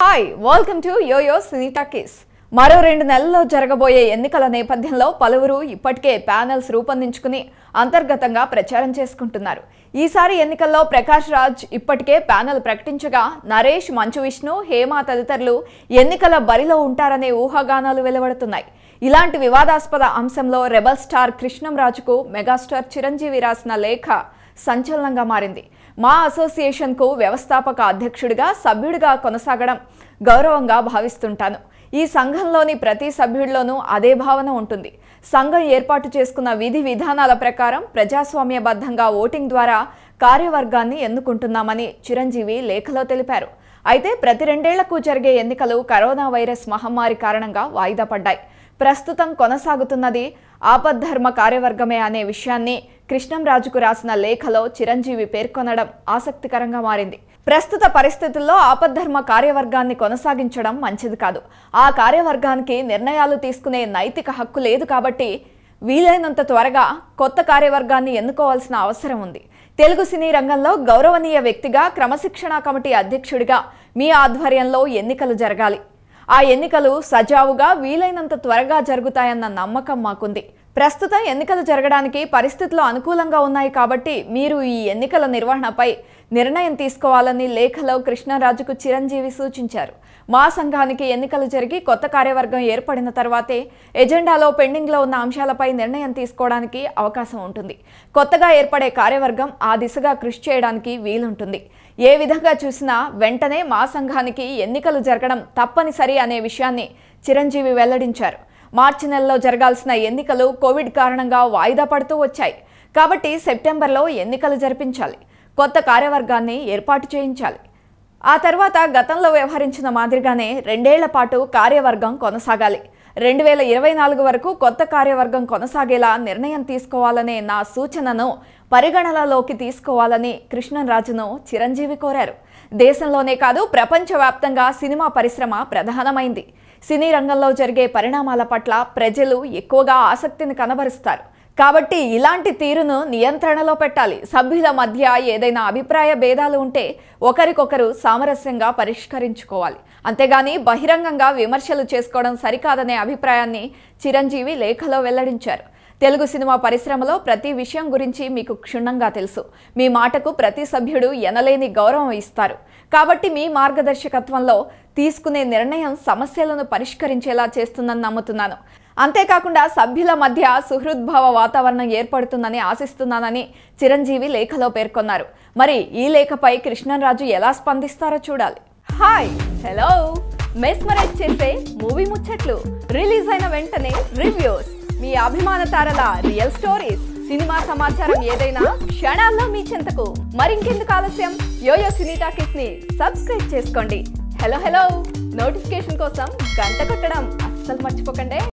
hi welcome to Yoyo Sunita case మరో రెండు నెలల్లో జరగబోయే ఎన్నికల నేపథ్యంలో పలువురు ఇప్పటికే ప్యానెల్స్ రూపొందించుకుని అంతర్గతంగా ప్రచారం చేసుకుంటున్నారు ఈసారి ఎన్నికల్లో ప్రకాష్ రాజ్ ఇప్పటికే ప్యానెల్ ప్రకటించగా నరేష్ మంచు విష్ణు హేమ తదితరులు ఎన్నికల బరిలో ఉంటారనే ఊహాగానాలు వెలువడుతున్నాయి ఇలాంటి వివాదాస్పద అంశంలో రెబల్ స్టార్ కృష్ణంరాజుకు మెగాస్టార్ చిరంజీవి రాసిన లేఖ సంచలనంగా మారింది మా అసోసియేషన్కు వ్యవస్థాపక అధ్యక్షుడిగా సభ్యుడిగా కొనసాగడం గౌరవంగా భావిస్తుంటాను ఈ సంఘంలోని ప్రతి సభ్యుడిలోనూ అదే భావన ఉంటుంది సంఘం ఏర్పాటు చేసుకున్న విధి విధానాల ప్రకారం ప్రజాస్వామ్యబద్ధంగా ఓటింగ్ ద్వారా కార్యవర్గాన్ని ఎన్నుకుంటున్నామని చిరంజీవి లేఖలో తెలిపారు అయితే ప్రతి రెండేళ్లకు జరిగే ఎన్నికలు కరోనా వైరస్ మహమ్మారి కారణంగా వాయిదా పడ్డాయి ప్రస్తుతం కొనసాగుతున్నది ఆపద్ధర్మ కార్యవర్గమే అనే విషయాన్ని కృష్ణంరాజుకు రాసిన లేఖలో చిరంజీవి పేర్కొనడం ఆసక్తికరంగా మారింది ప్రస్తుత పరిస్థితుల్లో ఆపద్ధర్మ కార్యవర్గాన్ని కొనసాగించడం మంచిది కాదు ఆ కార్యవర్గానికి నిర్ణయాలు తీసుకునే నైతిక హక్కు లేదు కాబట్టి వీలైనంత త్వరగా కొత్త కార్యవర్గాన్ని ఎన్నుకోవాల్సిన అవసరం ఉంది తెలుగు సినీ రంగంలో గౌరవనీయ వ్యక్తిగా క్రమశిక్షణా కమిటీ అధ్యక్షుడిగా మీ ఆధ్వర్యంలో ఎన్నికలు జరగాలి ఆ ఎన్నికలు సజావుగా వీలైనంత త్వరగా జరుగుతాయన్న నమ్మకం మాకుంది ప్రస్తుతం ఎన్నికలు జరగడానికి పరిస్థితులు అనుకూలంగా ఉన్నాయి కాబట్టి మీరు ఈ ఎన్నికల నిర్వహణపై నిర్ణయం తీసుకోవాలని లేఖలో కృష్ణరాజుకు చిరంజీవి సూచించారు మా సంఘానికి ఎన్నికలు జరిగి కొత్త కార్యవర్గం ఏర్పడిన తర్వాతే ఎజెండాలో పెండింగ్లో ఉన్న అంశాలపై నిర్ణయం తీసుకోవడానికి అవకాశం ఉంటుంది కొత్తగా ఏర్పడే కార్యవర్గం ఆ దిశగా కృషి చేయడానికి వీలుంటుంది ఏ విధంగా చూసినా వెంటనే మా సంఘానికి ఎన్నికలు జరగడం తప్పనిసరి అనే విషయాన్ని చిరంజీవి వెల్లడించారు మార్చి నెలలో జరగాల్సిన ఎన్నికలు కోవిడ్ కారణంగా వాయిదా పడుతూ వచ్చాయి కాబట్టి సెప్టెంబర్లో ఎన్నికలు జరిపించాలి కొత్త కార్యవర్గాన్ని ఏర్పాటు చేయించాలి ఆ తర్వాత గతంలో వ్యవహరించిన మాదిరిగానే రెండేళ్ల పాటు కార్యవర్గం కొనసాగాలి రెండు వేల ఇరవై నాలుగు వరకు కొత్త కార్యవర్గం కొనసాగేలా నిర్ణయం తీసుకోవాలనే నా సూచనను పరిగణనలోకి తీసుకోవాలని కృష్ణరాజును చిరంజీవి కోరారు దేశంలోనే కాదు ప్రపంచవ్యాప్తంగా సినిమా పరిశ్రమ ప్రధానమైంది సినీ రంగంలో జరిగే పరిణామాల పట్ల ప్రజలు ఎక్కువగా ఆసక్తిని కనబరుస్తారు కాబట్టి ఇలాంటి తీరును నియంత్రణలో పెట్టాలి సభ్యుల మధ్య ఏదైనా అభిప్రాయ భేదాలు ఉంటే ఒకరికొకరు సామరస్యంగా పరిష్కరించుకోవాలి అంతేగాని బహిరంగంగా విమర్శలు చేసుకోవడం సరికాదనే అభిప్రాయాన్ని చిరంజీవి లేఖలో వెల్లడించారు తెలుగు సినిమా పరిశ్రమలో ప్రతి విషయం గురించి మీకు క్షుణ్ణంగా తెలుసు మీ మాటకు ప్రతి సభ్యుడు ఎనలేని గౌరవం ఇస్తారు కాబట్టి మీ మార్గదర్శకత్వంలో తీసుకునే నిర్ణయం సమస్యలను పరిష్కరించేలా చేస్తుందని నమ్ముతున్నాను అంతేకాకుండా సభ్యుల మధ్య సుహృద్భావ వాతావరణం ఏర్పడుతుందని ఆశిస్తున్నానని చిరంజీవి లేఖలో పేర్కొన్నారు మరి ఈ లేఖపై కృష్ణరాజు ఎలా స్పందిస్తారో చూడాలి హాయ్ హలో మెస్మరైజ్ చేసే మూవీ ముచ్చట్లు రిలీజ్ అయిన వెంటనే రివ్యూస్ మీ అభిమాన తారల రియల్ స్టోరీస్ సినిమా సమాచారం ఏదైనా క్షణాల్లో మీ చెంతకు మరింకెందుకు ఆలస్యం యోయో సినీ టాకీస్ ని సబ్స్క్రైబ్ చేసుకోండి హలో హలో నోటిఫికేషన్ కోసం గంట కొట్టడం అస్సలు మర్చిపోకండి